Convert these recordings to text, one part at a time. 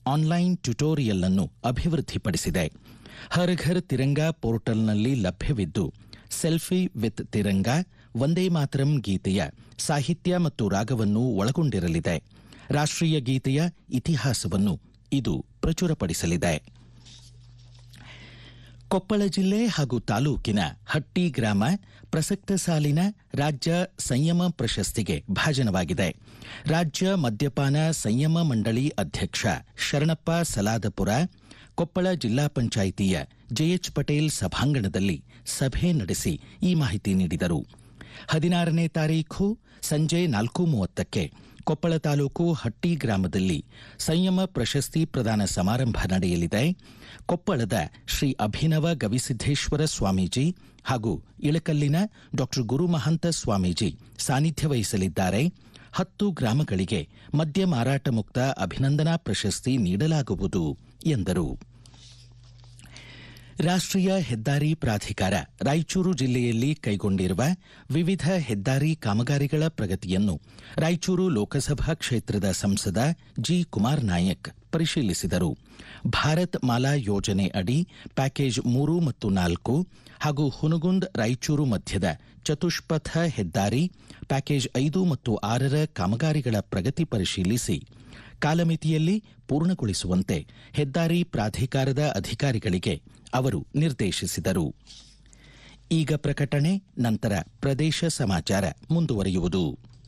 online tutorial ಅನ್ನು ಅಭಿವೃದ್ಧಿಪಡಿಸಿದೆ ಹರ್ ಘರ್ ತಿರಂಗಾ ಪೋರ್ಟಲ್ನಲ್ಲಿ ಲಭ್ಯವಿದ್ದು ಸೆಲ್ಫಿ ವಿತ್ ತಿರಂಗ ವಂದೇ ಮಾತರಂ ಗೀತೆಯ ಸಾಹಿತ್ಯ ಮತ್ತು ರಾಗವನ್ನು ಒಳಗೊಂಡಿರಲಿದೆ ರಾಷ್ಟ್ರೀಯ ಗೀತೆಯ ಇತಿಹಾಸವನ್ನು ಇದು ಪ್ರಚುರಪಡಿಸಲಿದೆ ಕೊಪ್ಪಳ ಜಿಲ್ಲೆ ಹಾಗೂ ತಾಲೂಕಿನ ಹಟ್ಟಿ ಗ್ರಾಮ ಪ್ರಸಕ್ತ ಸಾಲಿನ ರಾಜ್ಯ ಸಂಯಮ ಪ್ರಶಸ್ತಿಗೆ ಭಾಜನವಾಗಿದೆ ರಾಜ್ಯ ಮದ್ಯಪಾನ ಸಂಯಮ ಮಂಡಳಿ ಅಧ್ಯಕ್ಷ ಶರಣಪ್ಪ ಸಲಾದಪುರ ಕೊಪ್ಪಳ ಜಿಲ್ಲಾ ಪಂಚಾಯಿತಿಯ ಜೆಎಚ್ ಪಟೇಲ್ ಸಭಾಂಗಣದಲ್ಲಿ ಸಭೆ ನಡೆಸಿ ಈ ಮಾಹಿತಿ ನೀಡಿದರು ಹದಿನಾರನೇ ತಾರೀಖು ಸಂಜೆ ನಾಲ್ಕು ಮೂವತ್ತಕ್ಕೆ ಕೊಪ್ಪಳ ತಾಲೂಕು ಹಟ್ಟಿ ಗ್ರಾಮದಲ್ಲಿ ಸಂಯಮ ಪ್ರಶಸ್ತಿ ಪ್ರದಾನ ಸಮಾರಂಭ ನಡೆಯಲಿದೆ ಕೊಪ್ಪಳದ ಶ್ರೀ ಅಭಿನವ ಗವಿಸಿದ್ದೇಶ್ವರ ಸ್ವಾಮೀಜಿ ಹಾಗೂ ಇಳಕಲ್ಲಿನ ಡಾಕ್ಟರ್ ಗುರುಮಹಂತ ಸ್ವಾಮೀಜಿ ಸಾನ್ನಿಧ್ಯ ವಹಿಸಲಿದ್ದಾರೆ ಹತ್ತು ಗ್ರಾಮಗಳಿಗೆ ಮದ್ಯ ಮಾರಾಟ ಮುಕ್ತ ಅಭಿನಂದನಾ ಪ್ರಶಸ್ತಿ ನೀಡಲಾಗುವುದು ಎಂದರು ರಾಷ್ಟ್ರೀಯ ಹೆದ್ದಾರಿ ಪ್ರಾಧಿಕಾರ ರಾಯಚೂರು ಜಿಲ್ಲೆಯಲ್ಲಿ ಕೈಗೊಂಡಿರುವ ವಿವಿಧ ಹೆದ್ದಾರಿ ಕಾಮಗಾರಿಗಳ ಪ್ರಗತಿಯನ್ನು ರಾಯಚೂರು ಲೋಕಸಭಾ ಕ್ಷೇತ್ರದ ಸಂಸದ ಜಿ ಕುಮಾರ್ ನಾಯಕ್ ಪರಿಶೀಲಿಸಿದರು ಭಾರತ್ ಮಾಲಾ ಯೋಜನೆ ಅಡಿ ಪ್ಯಾಕೇಜ್ ಮೂರು ಮತ್ತು ನಾಲ್ಕು ಹಾಗೂ ಹುನಗುಂದ್ ರಾಯಚೂರು ಮಧ್ಯದ ಚತುಷ್ಪಥ ಹೆದ್ದಾರಿ ಪ್ಯಾಕೇಜ್ ಐದು ಮತ್ತು ಆರರ ಕಾಮಗಾರಿಗಳ ಪ್ರಗತಿ ಪರಿಶೀಲಿಸಿ ಕಾಲಮಿತಿಯಲ್ಲಿ ಪೂರ್ಣಗೊಳಿಸುವಂತೆ ಹೆದ್ದಾರಿ ಪ್ರಾಧಿಕಾರದ ಅಧಿಕಾರಿಗಳಿಗೆ ಅವರು ನಿರ್ದೇಶಿಸಿದರು ಈಗ ಪ್ರಕಟಣೆ ನಂತರ ಪ್ರದೇಶ ಸಮಾಚಾರ ಮುಂದುವರಿಯುವುದು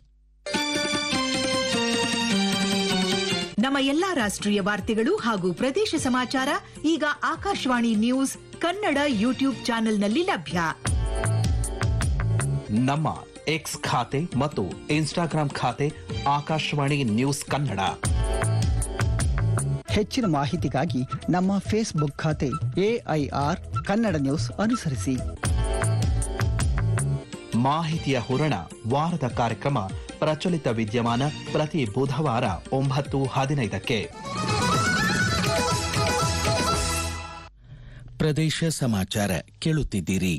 ನಮ್ಮ ಎಲ್ಲಾ ರಾಷ್ಟ್ರೀಯ ವಾರ್ತೆಗಳು ಹಾಗೂ ಪ್ರದೇಶ ಸಮಾಚಾರ ಈಗ ಆಕಾಶವಾಣಿ ನ್ಯೂಸ್ ಕನ್ನಡ ಯೂಟ್ಯೂಬ್ ಚಾನೆಲ್ನಲ್ಲಿ ಲಭ್ಯ ನಮ್ಮ ಎಕ್ಸ್ ಖಾತೆ ಮತ್ತು ಇನ್ಸ್ಟಾಗ್ರಾಂ ಖಾತೆ ಆಕಾಶವಾಣಿ ನ್ಯೂಸ್ ಕನ್ನಡ ಹೆಚ್ಚಿನ ಮಾಹಿತಿಗಾಗಿ ನಮ್ಮ ಫೇಸ್ಬುಕ್ ಖಾತೆ ಎಐಆರ್ ಕನ್ನಡ ನ್ಯೂಸ್ ಅನುಸರಿಸಿ ಮಾಹಿತಿಯ ಹೂರಣ ವಾರದ ಕಾರ್ಯಕ್ರಮ ಪ್ರಚಲಿತ ವಿದ್ಯಮಾನ ಪ್ರತಿ ಬುಧವಾರ ಒಂಬತ್ತು ಹದಿನೈದಕ್ಕೆ ಪ್ರದೇಶ ಸಮಾಚಾರ ಕೇಳುತ್ತಿದ್ದೀರಿ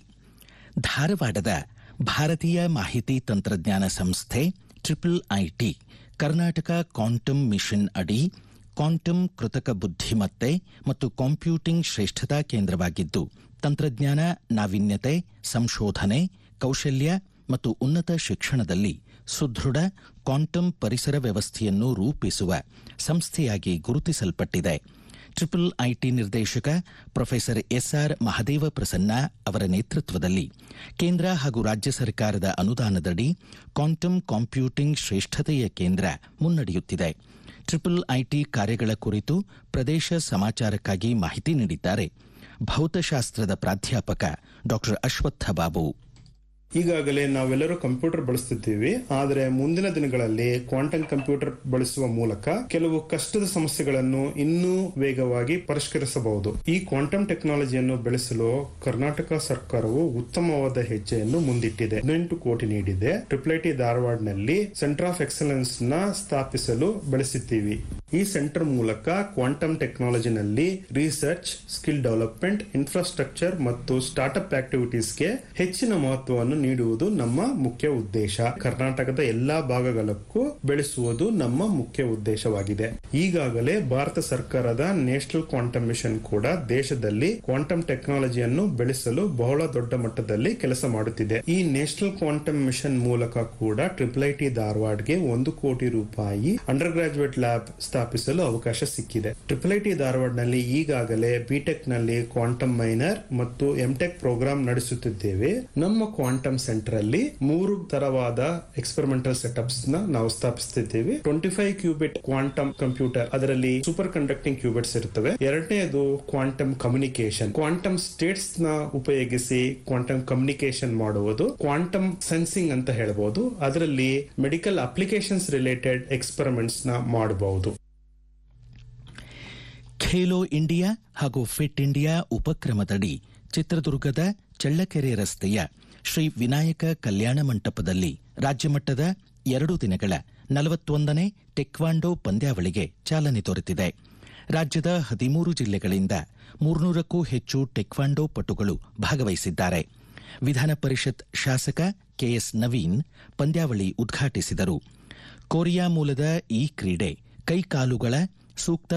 ಧಾರವಾಡದ ಭಾರತೀಯ ಮಾಹಿತಿ ತಂತ್ರಜ್ಞಾನ ಸಂಸ್ಥೆ triple IT Karnataka quantum mission ಅಡಿ ಕ್ವಾಂಟಮ್ ಕೃತಕ ಬುದ್ಧಿಮತ್ತೆ ಮತ್ತು ಕಂಪ್ಯೂಟಿಂಗ್ ಶ್ರೇಷ್ಠತಾ ಕೇಂದ್ರವಾಗಿದ್ದು ತಂತ್ರಜ್ಞಾನ ನಾವೀನ್ಯತೆ ಸಂಶೋಧನೆ ಕೌಶಲ್ಯ ಮತ್ತು ಉನ್ನತ ಶಿಕ್ಷಣದಲ್ಲಿ ಸುದೃಢ ಕ್ವಾಂಟಮ್ ಪರಿಸರ ವ್ಯವಸ್ಥೆಯನ್ನು ರೂಪಿಸುವ ಸಂಸ್ಥೆಯಾಗಿ ಗುರುತಿಸಲ್ಪಟ್ಟಿದೆ ಟ್ರಿಪಲ್ ಐಟಿ ನಿರ್ದೇಶಕ ಪ್ರೊಫೆಸರ್ ಎಸ್ಆರ್ ಮಹದೇವ ಪ್ರಸನ್ನ ಅವರ ನೇತೃತ್ವದಲ್ಲಿ ಕೇಂದ್ರ ಹಾಗೂ ರಾಜ್ಯ ಸರ್ಕಾರದ ಅನುದಾನದಡಿ ಕ್ವಾಂಟಮ್ ಕಂಪ್ಯೂಟಿಂಗ್ ಶ್ರೇಷ್ಠತೆಯ ಕೇಂದ್ರ ಮುನ್ನಡೆಯುತ್ತಿದೆ ಟ್ರಿಪಲ್ ಐಟಿ ಕಾರ್ಯಗಳ ಕುರಿತು ಪ್ರದೇಶ ಸಮಾಚಾರಕ್ಕಾಗಿ ಮಾಹಿತಿ ನೀಡಿದ್ದಾರೆ ಭೌತಶಾಸ್ತ್ರದ ಪ್ರಾಧ್ಯಾಪಕ ಡಾಕ್ಟರ್ ಅಶ್ವತ್ಥ ಬಾಬು ಈಗಾಗಲೇ ನಾವೆಲ್ಲರೂ ಕಂಪ್ಯೂಟರ್ ಬಳಸುತ್ತಿದ್ದೀವಿ ಆದರೆ ಮುಂದಿನ ದಿನಗಳಲ್ಲಿ ಕ್ವಾಂಟಮ್ ಕಂಪ್ಯೂಟರ್ ಬಳಸುವ ಮೂಲಕ ಕೆಲವು ಕಷ್ಟದ ಸಮಸ್ಯೆಗಳನ್ನು ಇನ್ನೂ ವೇಗವಾಗಿ ಪರಿಷ್ಕರಿಸಬಹುದು ಈ ಕ್ವಾಂಟಮ್ ಟೆಕ್ನಾಲಜಿಯನ್ನು ಬೆಳೆಸಲು ಕರ್ನಾಟಕ ಸರ್ಕಾರವು ಉತ್ತಮವಾದ ಹೆಜ್ಜೆಯನ್ನು ಮುಂದಿಟ್ಟಿದೆ ಹದಿನೆಂಟು ಕೋಟಿ ನೀಡಿದೆ ಟ್ರಿಪಲ್ ಐಟಿ ಧಾರವಾಡನಲ್ಲಿ ಸೆಂಟರ್ ಆಫ್ ಎಕ್ಸಲೆನ್ಸ್ ನ ಸ್ಥಾಪಿಸಲು ಬೆಳೆಸಿದ್ದೀವಿ ಈ ಸೆಂಟರ್ ಮೂಲಕ ಕ್ವಾಂಟಮ್ ಟೆಕ್ನಾಲಜಿನಲ್ಲಿ ರಿಸರ್ಚ್ ಸ್ಕಿಲ್ ಡೆವಲಪ್ಮೆಂಟ್ ಇನ್ಫ್ರಾಸ್ಟ್ರಕ್ಚರ್ ಮತ್ತು ಸ್ಟಾರ್ಟ್ಅಪ್ ಆಕ್ಟಿವಿಟೀಸ್ಗೆ ಹೆಚ್ಚಿನ ಮಹತ್ವವನ್ನು ನೀಡುವುದು ನಮ್ಮ ಮುಖ್ಯ ಉದ್ದೇಶ ಕರ್ನಾಟಕದ ಎಲ್ಲಾ ಭಾಗಗಳಕ್ಕೂ ಬೆಳೆಸುವುದು ನಮ್ಮ ಮುಖ್ಯ ಉದ್ದೇಶವಾಗಿದೆ ಈಗಾಗಲೇ ಭಾರತ ಸರ್ಕಾರದ ನ್ಯಾಷನಲ್ ಕ್ವಾಂಟಮ್ ಮಿಷನ್ ಕೂಡ ದೇಶದಲ್ಲಿ ಕ್ವಾಂಟಮ್ ಟೆಕ್ನಾಲಜಿಯನ್ನು ಬೆಳೆಸಲು ಬಹಳ ದೊಡ್ಡ ಮಟ್ಟದಲ್ಲಿ ಕೆಲಸ ಮಾಡುತ್ತಿದೆ ಈ ನ್ಯಾಷನಲ್ ಕ್ವಾಂಟಮ್ ಮಿಷನ್ ಮೂಲಕ ಕೂಡ ಟ್ರಿಪಲ್ ಐಟಿ ಧಾರವಾಡ್ಗೆ ಒಂದು ಕೋಟಿ ರೂಪಾಯಿ ಅಂಡರ್ ಗ್ರಾಜುಯೇಟ್ ಲ್ಯಾಬ್ ಸ್ಥಾಪಿಸಲು ಅವಕಾಶ ಸಿಕ್ಕಿದೆ ಟ್ರಿಪಲ್ ಐಟಿ ಧಾರವಾಡ್ನಲ್ಲಿ ಈಗಾಗಲೇ ಬಿಟೆಕ್ ನಲ್ಲಿ ಕ್ವಾಂಟಮ್ ಮೈನರ್ ಮತ್ತು ಎಂಟೆಕ್ ಪ್ರೋಗ್ರಾಂ ನಡೆಸುತ್ತಿದ್ದೇವೆ ನಮ್ಮ ಕ್ವಾಂಟಮ್ ಸೆಂಟರ್ ಅಲ್ಲಿ ಮೂರು ತರವಾದ ಎಕ್ಸ್ಪೆರಿಮೆಂಟಲ್ ಸೆಟಪ್ಸ್ ನ ನಾವು ಸ್ಥಾಪಿಸುತ್ತಿದ್ದೇವೆ twenty five qubit quantum computer ಅದರಲ್ಲಿ ಸೂಪರ್ ಕಂಡಕ್ಟಿಂಗ್ ಕ್ಯೂಬಿಟ್ಸ್ ಇರುತ್ತವೆ ಎರಡನೇದು ಕ್ವಾಂಟಮ್ ಕಮ್ಯುನಿಕೇಶನ್ ಕ್ವಾಂಟಮ್ ಸ್ಟೇಟ್ಸ್ ನ ಉಪಯೋಗಿಸಿ ಕ್ವಾಂಟಮ್ ಕಮ್ಯುನಿಕೇಶನ್ ಮಾಡುವುದು ಕ್ವಾಂಟಮ್ ಸೆನ್ಸಿಂಗ್ ಅಂತ ಹೇಳಬಹುದು ಅದರಲ್ಲಿ ಮೆಡಿಕಲ್ ಅಪ್ಲಿಕೇಶನ್ಸ್ ರಿಲೇಟೆಡ್ ಎಕ್ಸ್ಪೆರಿಮೆಂಟ್ಸ್ ನ ಮಾಡಬಹುದು ಖೇಲೋ ಇಂಡಿಯಾ ಹಾಗೂ ಫಿಟ್ ಇಂಡಿಯಾ ಉಪಕ್ರಮದಡಿ ಚಿತ್ರದುರ್ಗದ ಚಳ್ಳಕೆರೆ ರಸ್ತೆಯ ಶ್ರೀ ವಿನಾಯಕ ಕಲ್ಯಾಣ ಮಂಟಪದಲ್ಲಿ ರಾಜ್ಯಮಟ್ಟದ ಎರಡು ದಿನಗಳ ನಲವತ್ತೊಂದನೇ ಟೆಕ್ವಾಂಡೋ ಪಂದ್ಯಾವಳಿಗೆ ಚಾಲನೆ ದೊರೆತಿದೆ ರಾಜ್ಯದ ಹದಿಮೂರು ಜಿಲ್ಲೆಗಳಿಂದ ಮೂರ್ನೂರಕ್ಕೂ ಹೆಚ್ಚು ಟೆಕ್ವಾಂಡೋ ಪಟುಗಳು ಭಾಗವಹಿಸಿದ್ದಾರೆ ವಿಧಾನ ಪರಿಷತ್ ಶಾಸಕ ಕೆಎಸ್ ನವೀನ್ ಪಂದ್ಯಾವಳಿ ಉದ್ಘಾಟಿಸಿದರು ಕೊರಿಯಾ ಮೂಲದ ಈ ಕ್ರೀಡೆ ಕೈಕಾಲುಗಳ ಸೂಕ್ತ